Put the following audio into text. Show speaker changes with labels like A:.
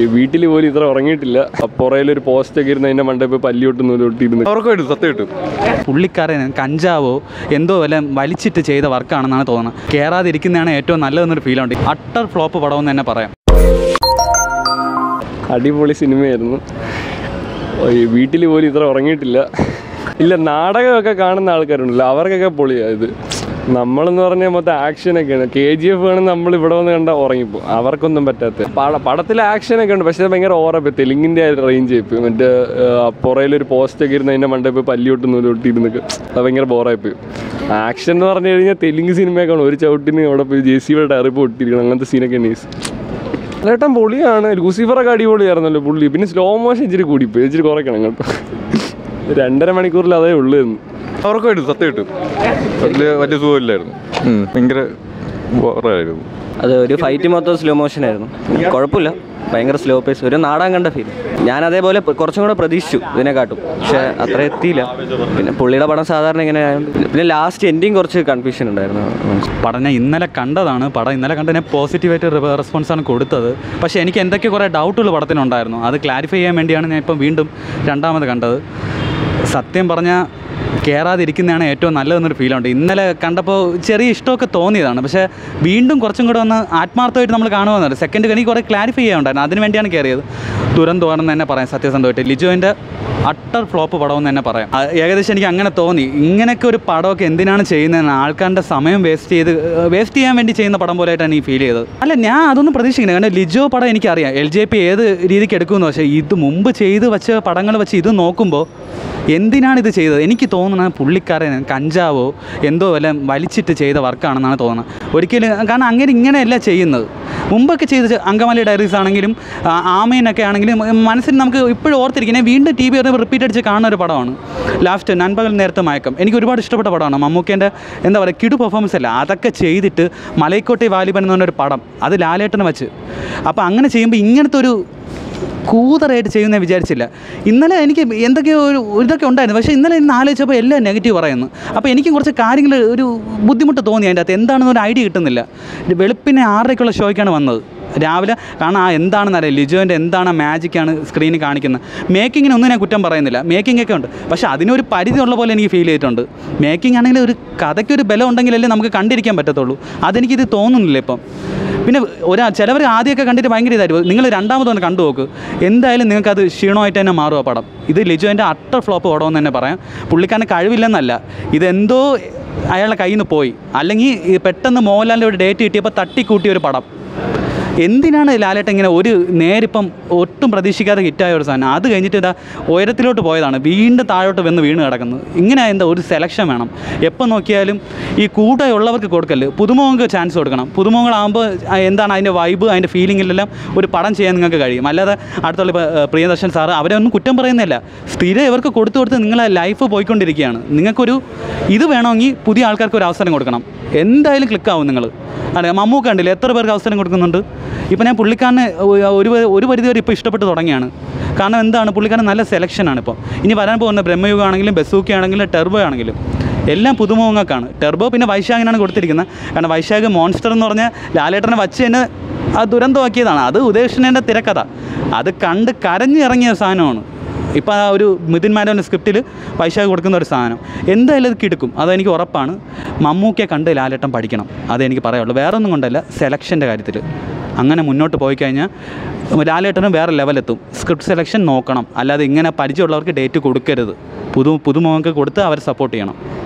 A: വീട്ടിൽ പോലും ഇത്ര ഉറങ്ങിയിട്ടില്ല പുറയിലൊരു പോസ്റ്റൊക്കെ ഇരുന്ന് അതിൻ്റെ മണ്ടയിൽ പോയി പല്ലിയൊട്ട് നൂലൊട്ടിരുന്ന്
B: ഉറക്കമായിട്ടും സത്യമായിട്ടും
C: പുള്ളിക്കാരൻ കഞ്ചാവോ എന്തോ വല്ല വലിച്ചിട്ട് ചെയ്ത വർക്കാണെന്നാണ് തോന്നുന്നത് കയറാതിരിക്കുന്നതാണ് ഏറ്റവും നല്ലതെന്നൊരു ഫീലുണ്ട് അട്ടർ ഫ്ലോപ്പ് പടമെന്ന് തന്നെ പറയാം
A: അടിപൊളി സിനിമയായിരുന്നു വീട്ടിൽ പോലും ഇത്ര ഉറങ്ങിയിട്ടില്ല ഇല്ല നാടകമൊക്കെ കാണുന്ന ആൾക്കാരുണ്ടല്ലോ അവർക്കൊക്കെ പൊളിയാണ് ഇത് നമ്മളെന്ന് പറഞ്ഞാൽ മൊത്തം ആക്ഷനൊക്കെയാണ് കെ ജി എഫ് ആണ് നമ്മൾ ഇവിടെ വന്ന് കണ്ട ഉറങ്ങിപ്പോൾ അവർക്കൊന്നും പറ്റാത്ത പട പടത്തിൽ ആക്ഷനൊക്കെ ഉണ്ട് പക്ഷേ അത് ഭയങ്കര ഓറപ്പ് തെലുങ്കിൻ്റെ റേഞ്ച് ആയിപ്പോയി മറ്റേ പുറയിലൊരു പോസ്റ്റൊക്കെ ഇരുന്ന് അതിൻ്റെ മണ്ടയിൽ പോയി പല്ലിയൊട്ട് നൂലൊട്ടിരുന്നൊക്കെ അത് ഭയങ്കര ബോറായിപ്പോയി ആക്ഷൻ എന്ന് പറഞ്ഞു കഴിഞ്ഞാൽ തെലുങ്ക് സിനിമയൊക്കെയാണ് ഒരു ചവിട്ടിന് അവിടെ പോയി ജെ സി ബിയുടെ ടയർ പൊട്ടിയിരിക്കണം അങ്ങനത്തെ സീനൊക്കെ നൈസ് ലേട്ടൻ പൊളിയാണ് ലൂസിഫറൊക്കെ അടിപൊളിയായിരുന്നല്ലോ പുള്ളി പിന്നെ സ്ലോ മോഷൻ ഇച്ചിരി കൂടിപ്പോയി ഇച്ചിരി കുറയ്ക്കണം കേട്ടോ രണ്ടര മണിക്കൂറിൽ അതേ ഉള്ളൂ എന്ന്
B: ഉറക്കമായിട്ടും സത്യമായിട്ടും വലിയ വലിയ സുഖമില്ലായിരുന്നു ഉം, ഭയങ്കര ബോറായിരുന്നു
D: അത് ഒരു ഫൈറ്റ് മൊത്തം സ്ലോ മോഷൻ ആയിരുന്നു കുഴപ്പമില്ല ഭയങ്കര സ്ലോ പേസ് ഒരു നാടകം കണ്ട ഫീൽ ഞാൻ അതേപോലെ പ- കുറച്ചും കൂടെ പ്രതീക്ഷിച്ചു ഇതിനെക്കാട്ടും പക്ഷെ അത്ര എത്തിയില്ല പിന്നെ പുള്ളിയുടെ പടം സാധാരണ ഇങ്ങനെ ആയതുകൊണ്ട് പിന്നെ ലാസ്റ്റ് എൻഡിങ് കുറച്ച് കൺഫ്യൂഷൻ ഉണ്ടായിരുന്നു
C: പടം ഞാൻ ഇന്നലെ കണ്ടതാണ് പടം ഇന്നലെ കണ്ടതിനെ പോസിറ്റീവായിട്ട് റെസ്പോൺസാണ് കൊടുത്തത് പക്ഷേ എനിക്ക് എന്തൊക്കെ കുറേ ഡൗട്ടുകൾ പടത്തിനുണ്ടായിരുന്നു അത് ക്ലാരിഫൈ ചെയ്യാൻ വേണ്ടിയാണ് ഞാൻ ഇപ്പം വീണ്ടും രണ്ടാമത് കണ്ടത് സത്യം പറഞ്ഞാൽ കയറാതിരിക്കുന്നതാണ് ഏറ്റവും നല്ലതെന്നൊരു ഫീലുണ്ട് ഇന്നലെ കണ്ടപ്പോൾ ചെറിയ ഇഷ്ടമൊക്കെ തോന്നിയതാണ് പക്ഷേ വീണ്ടും കുറച്ചും കൂടെ ഒന്ന് ആത്മാർത്ഥമായിട്ട് നമ്മൾ കാണുമെന്നല്ല സെക്കൻഡ് എനിക്ക് കുറേ ക്ലാരിഫൈ ചെയ്യാനുണ്ടായിരുന്നു അതിന് വേണ്ടിയാണ് കയറിയത് ദുരന്തമാണെന്ന് തന്നെ പറയാം സത്യസന്ധമായിട്ട് ലിജോൻ്റെ അട്ടർ ഫ്ലോപ്പ് പടമെന്ന് തന്നെ പറയാം ആ, ഏകദേശം എനിക്ക് അങ്ങനെ തോന്നി ഇങ്ങനെയൊക്കെ ഒരു പടമൊക്കെ എന്തിനാണ് ചെയ്യുന്നതെന്ന് ആൾക്കാരുടെ സമയം വേസ്റ്റ് ചെയ്ത് വേസ്റ്റ് ചെയ്യാൻ വേണ്ടി ചെയ്യുന്ന പടം പോലെയായിട്ടാണ് ഈ ഫീൽ ചെയ്തത് അല്ല ഞാൻ അതൊന്നും പ്രതീക്ഷിക്കുന്നത് കാരണം ലിജോ പടം എനിക്കറിയാം എൽ ജെ പി ഏത് രീതിക്ക് എടുക്കുമെന്ന് പക്ഷേ ഇത് മുമ്പ് ചെയ്ത് വെച്ച പടങ്ങൾ വെച്ച് ഇത് നോക്കുമ്പോൾ എന്തിനാണ് ഇത് ചെയ്തത് എനിക്ക് തോന്നുന്നത് പുള്ളിക്കാരൻ കഞ്ചാവോ എന്തോ വല്ല വലിച്ചിട്ട് ചെയ്ത വർക്കാണെന്നാണ് തോന്നുന്നത് ഒരിക്കലും കാരണം അങ്ങനെ ഇങ്ങനെയല്ല ചെയ്യുന്നത് മുമ്പൊക്കെ ചെയ്ത അങ്കമാലി ഡയറീസ് ആണെങ്കിലും ആ, ആമേനൊക്കെ ആണെങ്കിലും മനസ്സിൽ നമുക്ക് ഇപ്പോഴും ഓർത്തിരിക്കുന്നത് വീണ്ടും ടി വി റിപ്പീറ്റ് അടിച്ച് കാണുന്ന ഒരു പടമാണ് ലാസ്റ്റ് നൻപകൽ നേരത്തെ മയക്കം എനിക്ക് ഒരുപാട് ഇഷ്ടപ്പെട്ട പടമാണ് മമ്മൂക്കേൻ്റെ എന്താ പറയുക കിടു പെർഫോമൻസ് അല്ല അതൊക്കെ ചെയ്തിട്ട് മലൈക്കോട്ടെ വാലിബൻ എന്ന് പറഞ്ഞൊരു പടം അത് ലാലേട്ടനെ വെച്ച് അപ്പോൾ അങ്ങനെ ചെയ്യുമ്പോൾ ഇങ്ങനത്തെ ഒരു കൂതറായിട്ട് ചെയ്യുന്ന വിചാരിച്ചില്ല ഇന്നലെ എനിക്ക് എന്തൊക്കെയോ ഒരു ഇതൊക്കെ ഉണ്ടായിരുന്നു പക്ഷേ ഇന്നലെ ഇന്ന് ആലോചിച്ചപ്പോൾ എല്ലാം നെഗറ്റീവ് പറയുന്നു അപ്പോൾ എനിക്കും കുറച്ച് കാര്യങ്ങൾ ഒരു ബുദ്ധിമുട്ട് തോന്നി അതിൻ്റെ അകത്ത് എന്താണെന്ന് ഒരു ഐഡിയ കിട്ടുന്നില്ല ഇത് വെളുപ്പിനെ ആറരയ്ക്കുള്ള ഷോയ്ക്കാണ് വന്നത് രാവിലെ കാരണം ആ എന്താണെന്ന് അറിയാം ലിജോൻ്റെ എന്താണ് മാജിക്കാണ് സ്ക്രീനിൽ കാണിക്കുന്നത് മേക്കിങ്ങിന് ഒന്നും ഞാൻ കുറ്റം പറയുന്നില്ല മേക്കിംഗ് ഒക്കെ ഉണ്ട് പക്ഷേ അതിനൊരു പരിധി ഉള്ള പോലെ എനിക്ക് ഫീൽ ചെയ്തിട്ടുണ്ട് മേക്കിംഗ് ആണെങ്കിൽ ഒരു കഥയ്ക്കൊരു ബലം ഉണ്ടെങ്കിലല്ലേ നമുക്ക് കണ്ടിരിക്കാൻ പറ്റത്തുള്ളൂ അതെനിക്കിത് തോന്നുന്നില്ല ഇപ്പം പിന്നെ ഒരാ ചിലവർ ആദ്യമൊക്കെ കണ്ടിട്ട് ഭയങ്കര ഇതായിരുന്നു നിങ്ങൾ രണ്ടാമതൊന്ന് കണ്ടു നോക്ക് എന്തായാലും നിങ്ങൾക്ക് അത് ക്ഷീണമായിട്ട് തന്നെ മാറും ആ പടം ഇത് ലിജോൻ്റെ അട്ടർ ഫ്ലോപ്പ് പടമെന്ന് തന്നെ പറയാം പുള്ളിക്കാരന് കഴിവില്ലെന്നല്ല ഇതെന്തോ അയാളുടെ കയ്യിൽ നിന്ന് പോയി അല്ലെങ്കിൽ ഈ പെട്ടെന്ന് മോഹൻലാലിൻ്റെ ഒരു ഡേറ്റ് കിട്ടിയപ്പോൾ തട്ടിക്കൂട്ടിയ ഒരു പടം എന്തിനാണ് ലാലേട്ടൻ ഇങ്ങനെ ഒരു നേരിപ്പം ഒട്ടും പ്രതീക്ഷിക്കാതെ ഹിറ്റായ ഒരു സാധനം അത് കഴിഞ്ഞിട്ട് ഇതാ ഉയരത്തിലോട്ട് പോയതാണ് വീണ്ടും താഴോട്ട് വന്ന് വീണ് കിടക്കുന്നത് ഇങ്ങനെ എന്താ ഒരു സെലക്ഷൻ വേണം എപ്പോൾ നോക്കിയാലും ഈ കൂടെ ഉള്ളവർക്ക് കൊടുക്കല് പുതുമുഖങ്ങൾക്ക് ചാൻസ് കൊടുക്കണം പുതുമുഖങ്ങളാകുമ്പോൾ എന്താണ് അതിൻ്റെ വൈബ് അതിൻ്റെ ഫീലിങ്ങിലെല്ലാം ഒരു പടം ചെയ്യാൻ നിങ്ങൾക്ക് കഴിയും അല്ലാതെ അടുത്തുള്ള ഇപ്പോൾ ഏഹ്, പ്രിയദർശൻ സാറ് അവരെ ഒന്നും കുറ്റം പറയുന്നില്ല സ്ഥിരം ഇവർക്ക് കൊടുത്തു കൊടുത്ത് നിങ്ങളെ ലൈഫ് പോയിക്കൊണ്ടിരിക്കുകയാണ് നിങ്ങൾക്കൊരു ഇത് വേണമെങ്കിൽ പുതിയ ആൾക്കാർക്ക് ഒരു അവസരം കൊടുക്കണം എന്തായാലും ക്ലിക്കാവും നിങ്ങൾ അതെ മമ്മൂക്ക ഉണ്ടല്ലേ എത്ര പേർക്ക് അവസരം കൊടുക്കുന്നുണ്ട് ഇപ്പം ഞാൻ പുള്ളിക്കാരനെ ഒ- ഒരു വ- ഒരു പരിധി വരെ ഇപ്പോൾ ഇഷ്ടപ്പെട്ട് തുടങ്ങിയാണ് കാരണം എന്താണ് പുള്ളിക്കാരൻ നല്ല സെലക്ഷനാണ് ഇപ്പോൾ ഇനി വരാൻ പോകുന്ന ബ്രഹ്മയുഗം ആണെങ്കിലും ബസൂക്കി ആണെങ്കിലും ടെർബോ ആണെങ്കിലും എല്ലാം പുതുമുഖങ്ങൾക്കാണ് ടെർബോ പിന്നെ വൈശാഖിനാണ് കൊടുത്തിരിക്കുന്നത് കാരണം വൈശാഖ് മോൺസ്റ്റർ എന്ന് പറഞ്ഞാൽ ലാലേട്ടനെ വച്ച് തന്നെ അത് ദുരന്തമാക്കിയതാണ് അത് ഉദയകൃഷ്ണൻ്റെ തിരക്കഥ അത് കണ്ട് കരഞ്ഞിറങ്ങിയ സാധനമാണ് ഇപ്പോൾ ആ ഒരു മിഥുൻ മാനവൻ്റെ സ്ക്രിപ്റ്റിൽ വൈശാഖ് കൊടുക്കുന്ന ഒരു സാധനം എന്തായാലും അത് കിടക്കും അതെനിക്ക് ഉറപ്പാണ് മമ്മൂക്കയെ കണ്ട് ലാലേട്ടൻ പഠിക്കണം അതെനിക്ക് പറയാനുള്ളൂ വേറെ ഒന്നും കൊണ്ടല്ല സെലക്ഷൻ്റെ കാര്യത്തിൽ അങ്ങനെ മുന്നോട്ട് പോയി കഴിഞ്ഞാൽ ലാലേട്ടനും വേറെ ലെവലെത്തും സ്ക്രിപ്റ്റ് സെലക്ഷൻ നോക്കണം അല്ലാതെ ഇങ്ങനെ പരിചയമുള്ളവർക്ക് ഡേറ്റ് കൊടുക്കരുത് പുതു പുതുമുഖങ്ങൾക്ക് കൊടുത്ത് അവരെ സപ്പോർട്ട് ചെയ്യണം